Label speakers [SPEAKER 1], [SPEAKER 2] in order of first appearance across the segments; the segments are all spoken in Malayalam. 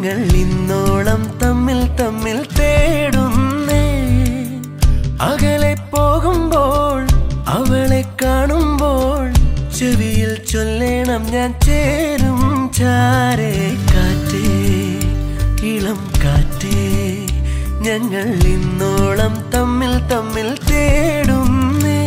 [SPEAKER 1] ഞങ്ങൾ ഇന്നോളം തമ്മിൽ തമ്മിൽ തേടുന്നേ അകലെ പോകുമ്പോൾ അവളെ കാണുമ്പോൾ ചെവിയിൽ ചൊല്ലേണം ഞാൻ ചേരും ചാരേ കാറ്റേ ഇളം കാറ്റേ ഞങ്ങൾ ഇന്നോളം തമ്മിൽ തമ്മിൽ തേടുന്നേ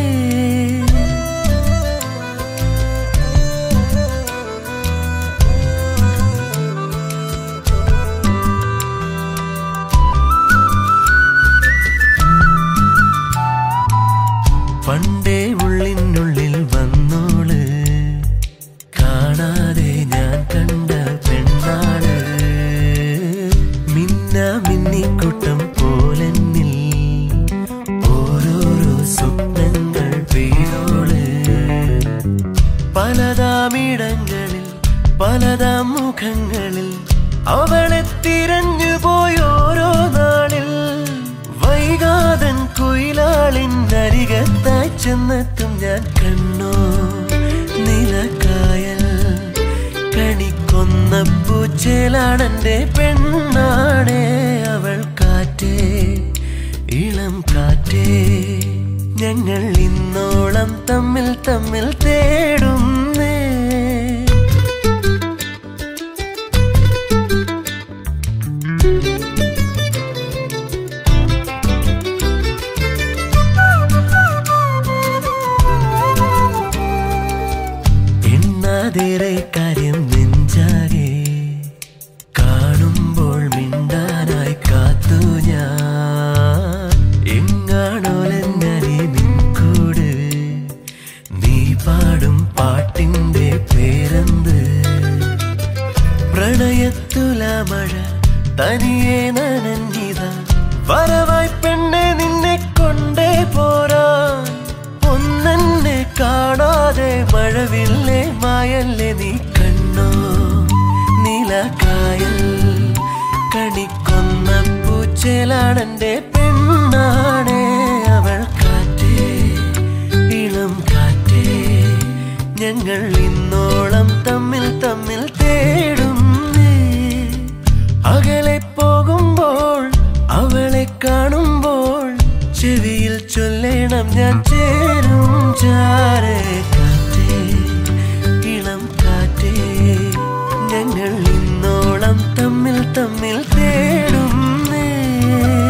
[SPEAKER 1] പണ്ടേ ഉള്ളിനുള്ളിൽ വന്നോള് കാണാതെ ഞാൻ കണ്ട പെണ്ണാള് മിന്ന മിന്നിക്കൂട്ടം പോലെന്നിൽ ഓരോരോ സ്വപ്നങ്ങൾ പെയ്തോള് പലതാമിടങ്ങളിൽ പലതാം മുഖങ്ങളിൽ അവളെ തിരഞ്ഞു പോയോരോ നാളിൽ വൈകാതൻ കുയിലാളിൻ അരികത്തായി ചെന്നെത്തും ഞാൻ കണ്ണോ നിലക്കായൽ കണിക്കൊന്ന പൂച്ചേലാണെന്റെ പെണ്ണാണേ അവൾ കാറ്റേ ഇളം കാറ്റേ ഞങ്ങൾ ഇന്നോളം തമ്മിൽ തമ്മിൽ തേടുന്നേ എണ്ണാതേറെ കാര്യം നെഞ്ചാകെ കാണുമ്പോൾ മിണ്ടാനായി കാത്തു ഞാൻ എങ്ങാണോലെന്നറി നിൻകൂട് നീ പാടും പാട്ടിന്റെ പേരെന്ത് പ്രണയത്തുല മഴ തനിയെ നനഞ്ഞിത വരവായി പെണ്ണെ നിന്നെ കൊണ്ടേ പോരാൻ ഒന്നെന്നെ കാണാതെ മഴവില്ലേ മായല്ലേ നീ കണ്ണോ നിലക്കായൽ കണിക്കൊന്ന പൂച്ചേലാണെന്റെ പെണ്ണാണേ അവൾ കാറ്റേ ഇളം കാറ്റേ ഞങ്ങൾ ഇന്നോളം തമ്മിൽ തമ്മിൽ തേടുന്നേ അകലെ പോകുമ്പോൾ അവളെ കാണുമ്പോൾ ചെവിയിൽ ചൊല്ലേണം ഞാൻ ചേരും ചാരേ കാറ്റേ ഇളം കാറ്റേ ഞങ്ങൾ ഇന്നോളം തമ്മിൽ തമ്മിൽ തേടുന്നേ